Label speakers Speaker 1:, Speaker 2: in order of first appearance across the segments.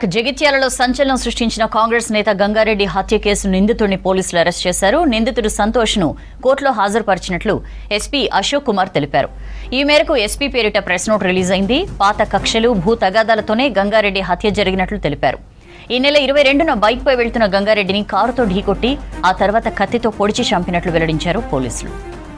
Speaker 1: జగిత్యాలలో సంచలనం సృష్టించిన కాంగ్రెస్ నేత గంగారెడ్డి హత్య కేసు నిందితుడిని పోలీసులు అరెస్ట్ చేశారు నిందితుడు సంతోష్ ను కోర్టులో హాజరుపరిచినట్లు ఎస్పీ అశోక్ కుమార్ తెలిపారు ఈ మేరకు ఎస్పీ పేరిట ప్రెస్ నోట్ రిలీజ్ అయింది పాత కక్షలు భూ తగాదాలతోనే గంగారెడ్డి హత్య జరిగినట్లు తెలిపారు ఈ నెల ఇరవై రెండున బైక్పై వెళ్తున్న గంగారెడ్డిని కారుతో ఢీకొట్టి ఆ తర్వాత కత్తితో పొడిచి చంపినట్లు వెల్లడించారు పోలీసులు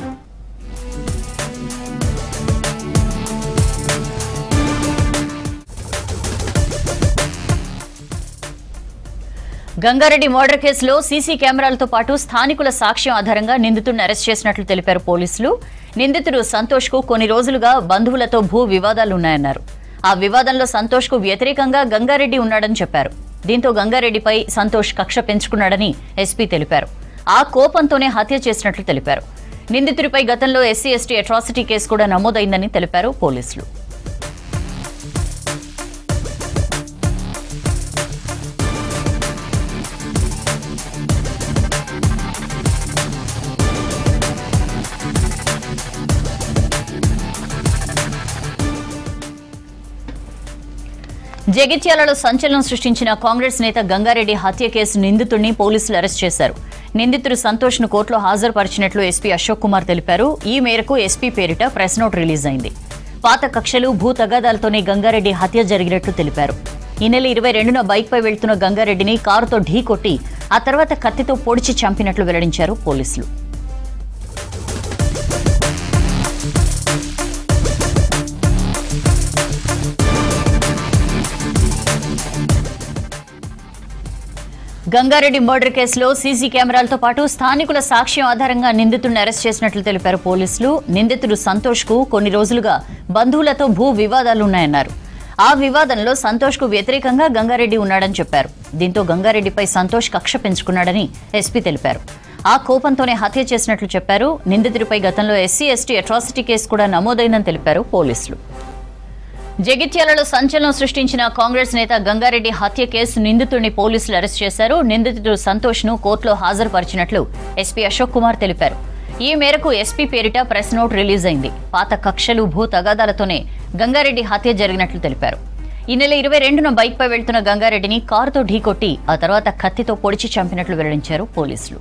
Speaker 1: గంగారెడ్డి మర్డర్ కేసులో సీసీ కెమెరాలతో పాటు స్థానికుల సాక్ష్యం ఆధారంగా నిందితుడిని అరెస్ట్ చేసినట్లు తెలిపారు పోలీసులు నిందితుడు సంతోష్ కు కొన్ని రోజులుగా బంధువులతో భూ వివాదాలున్నాయన్నారు ఆ వివాదంలో సంతోష్ కు వ్యతిరేకంగా గంగారెడ్డి ఉన్నాడని చెప్పారు దీంతో గంగారెడ్డిపై సంతోష్ కక్ష పెంచుకున్నాడని ఎస్పీ తెలిపారు ఆ కోపంతోనే హత్య చేసినట్లు తెలిపారు నిందితుడిపై గతంలో ఎస్సీ ఎస్టీ అట్రాసిటీ కేసు కూడా నమోదైందని తెలిపారు పోలీసులు జగిత్యాలలో సంచలనం సృష్టించిన కాంగ్రెస్ నేత గంగారెడ్డి హత్య కేసు నిందితుడిని పోలీసులు అరెస్ట్ చేశారు నిందితుడు సంతోష్ ను కోర్టులో హాజరుపరిచినట్లు ఎస్పీ అశోక్ కుమార్ తెలిపారు ఈ మేరకు ఎస్పీ పేరిట ప్రెస్ నోట్ రిలీజ్ అయింది పాత కక్షలు భూ తగాదాలతోనే గంగారెడ్డి హత్య జరిగినట్లు తెలిపారు ఈ నెల ఇరవై రెండున బైక్పై వెళ్తున్న గంగారెడ్డిని కారుతో ఢీకొట్టి ఆ తర్వాత కత్తితో పొడిచి చంపినట్లు వెల్లడించారు పోలీసులు గంగారెడ్డి మర్డర్ కేసులో సీసీ కెమెరాలతో పాటు స్థానికుల సాక్ష్యం ఆధారంగా నిందితుడిని అరెస్ట్ చేసినట్లు తెలిపారు పోలీసులు నిందితుడు సంతోష్ కు కొన్ని రోజులుగా బంధువులతో భూ వివాదాలున్నాయన్నారు ఆ వివాదంలో సంతోష్ కు వ్యతిరేకంగా గంగారెడ్డి ఉన్నాడని చెప్పారు దీంతో గంగారెడ్డిపై సంతోష్ కక్ష పెంచుకున్నాడని ఎస్పీ తెలిపారు ఆ కోపంతోనే హత్య చేసినట్లు చెప్పారు నిందితుడిపై గతంలో ఎస్సీ ఎస్టీ అట్రాసిటీ కేసు కూడా నమోదైందని తెలిపారు పోలీసులు జగిత్యాలలో సంచలనం సృష్టించిన కాంగ్రెస్ నేత గంగారెడ్డి హత్య కేసు నిందితుడిని పోలీసులు అరెస్ట్ చేశారు నిందితుడు సంతోష్ ను కోర్టులో హాజరుపరిచినట్లు ఎస్పీ అశోక్ కుమార్ తెలిపారు ఈ మేరకు ఎస్పీ పేరిట ప్రెస్ నోట్ రిలీజ్ అయింది పాత కక్షలు భూ తగాదాలతోనే గంగారెడ్డి హత్య జరిగినట్లు తెలిపారు ఈ నెల ఇరవై రెండున బైక్పై వెళ్తున్న గంగారెడ్డిని కారుతో ఢీకొట్టి ఆ తర్వాత కత్తితో పొడిచి చంపినట్లు వెల్లడించారు పోలీసులు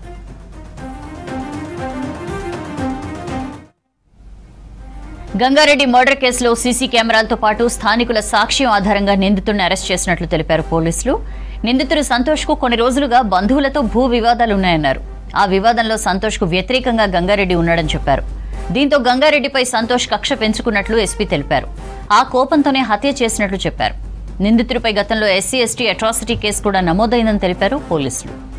Speaker 1: గంగారెడ్డి మర్డర్ కేసులో సీసీ కెమెరాలతో పాటు స్థానికుల సాక్ష్యం ఆధారంగా నిందితుడిని అరెస్ట్ చేసినట్లు తెలిపారు పోలీసులు నిందితుడు సంతోష్ కు కొన్ని రోజులుగా బంధువులతో భూ వివాదాలున్నాయన్నారు ఆ వివాదంలో సంతోష్ కు వ్యతిరేకంగా గంగారెడ్డి ఉన్నాడని చెప్పారు దీంతో గంగారెడ్డిపై సంతోష్ కక్ష పెంచుకున్నట్లు ఎస్పీ తెలిపారు ఆ కోపంతోనే హత్య చేసినట్లు చెప్పారు నిందితుడిపై గతంలో ఎస్సీ ఎస్టీ అట్రాసిటీ కేసు కూడా నమోదైందని తెలిపారు పోలీసులు